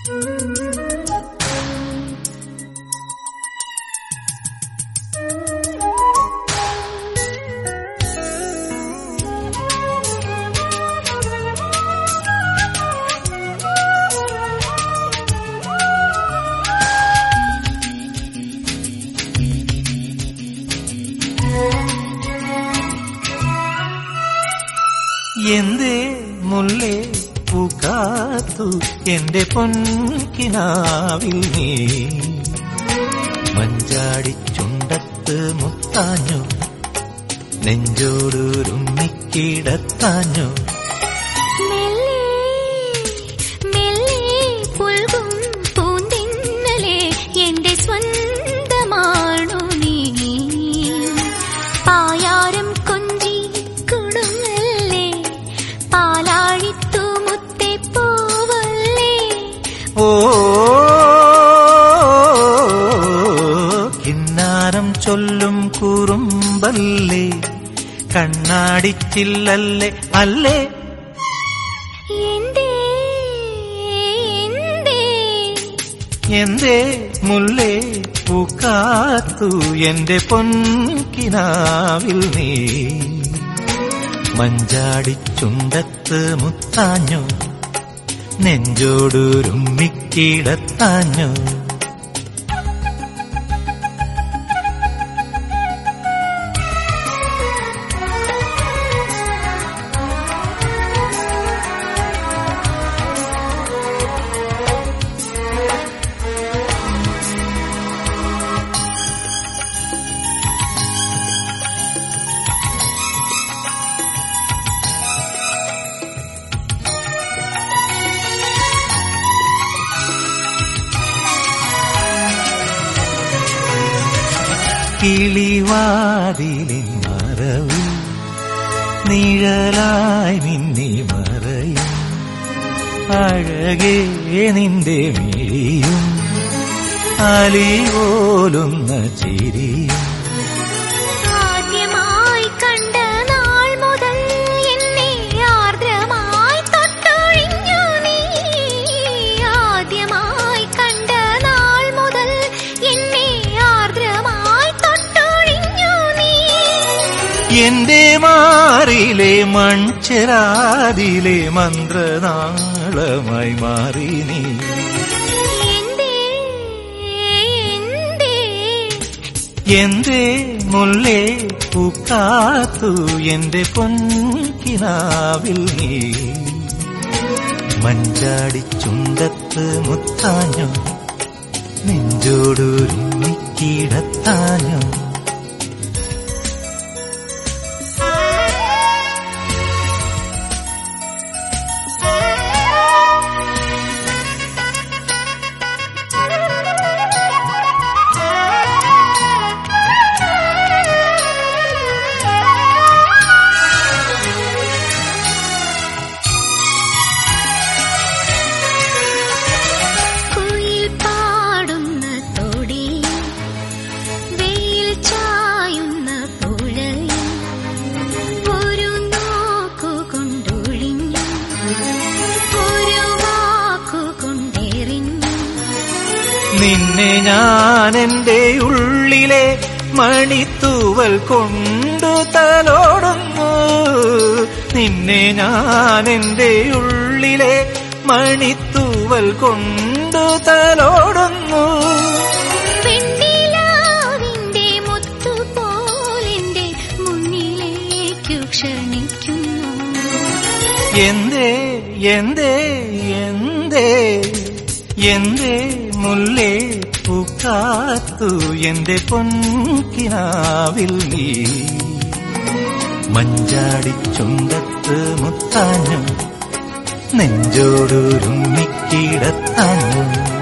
എന്തേ മുല്ലേ പൂക്കാത്തു എന്റെ പൊൻകിനാവിൽ നീ മഞ്ചാടി ചുണ്ടത്ത് മുത്താഞ്ഞു നെഞ്ചോടുരുമ്മിക്കിടത്താഞ്ഞു മെല്ലെ മെല്ലെ പുൽകും പൂന്തിന്നലെ എന്റെ സ്വന്തമാണു നീ പായാരം കൊഞ്ചി കുടുങ്ങല്ലേ പാലാഴിത്തു മുത്തെ പോവല്ലേ ഓ കിന്നാരം ചൊല്ലും കുറുമ്പല്ലേ കണ്ണാടിച്ചില്ലല്ലേ അല്ലേ എന്തേ എന്തേ എന്തേ മുല്ലേ പൂക്കാത്തു എന്റെ പൊൻകിനാവിൽ നീ മഞ്ചാടി ചുണ്ടത്ത് മുത്താഞ്ഞു നെഞ്ചോടുരുമ്മിക്കിടത്താഞ്ഞു കിളിവാതിലിൻ മറവിൽ നിഴലായി നിന്നെ മറയും അഴകേ നിന്റെ മിഴിയും അലിപോലുന്ന ചിരിയും ആദ്യമായി കണ്ട നാൾ മുതൽ എന്നെ ആർദ്രമായി തൊട്ടൊഴിഞ്ഞു നീ ആദ്യമായി കണ്ട നാൾ മുതൽ എന്നെ ആർദ്രമായി തൊട്ടൊഴിഞ്ഞു നീ എന്റെ മാറിലെ മൺചെരാതിലെ മന്ത്രനാളമായി മാറി നീ എന്തേ എന്തേ എന്തേ മുല്ലേ പൂക്കാത്തു എന്റെ പൊൻകിനാവിൽ നീ മഞ്ചാടി ചുണ്ടത്ത് മുത്താഞ്ഞു നെഞ്ചോടുരുമ്മിക്കിടത്താഞ്ഞു കുയിൽ പാടുന്ന തൊടിയിൽ വെയിൽ ചായുന്ന പുഴയിൽ ഒരു നോക്കുകൊണ്ടൊഴിഞ്ഞു ഒരു വാക്കുകൊണ്ടെറിഞ്ഞു നിന്നെ ഞാൻ എന്റെ ഉള്ളിലെ മണിത്തൂവൽ കൊണ്ടു തലോടുന്നു നിന്നെ ഞാൻ എന്റെ ഉള്ളിലെ മണിത്തൂവൽ കൊണ്ടു തലോടുന്നു വെണ്ണിലാവിന്റെ മുത്തുപോലെന്റെ മുന്നിലേക്കു ക്ഷണിക്കുന്നു എന്തേ എന്തേ എന്തേ എന്തേ മുല്ലേ പൂക്കാത്തു എന്റെ പൊൻകിനാവിൽ നീ മഞ്ചാടി ചുണ്ടത്ത് മുത്താഞ്ഞു നെഞ്ചോടുരുമ്മിക്കിടത്താഞ്ഞു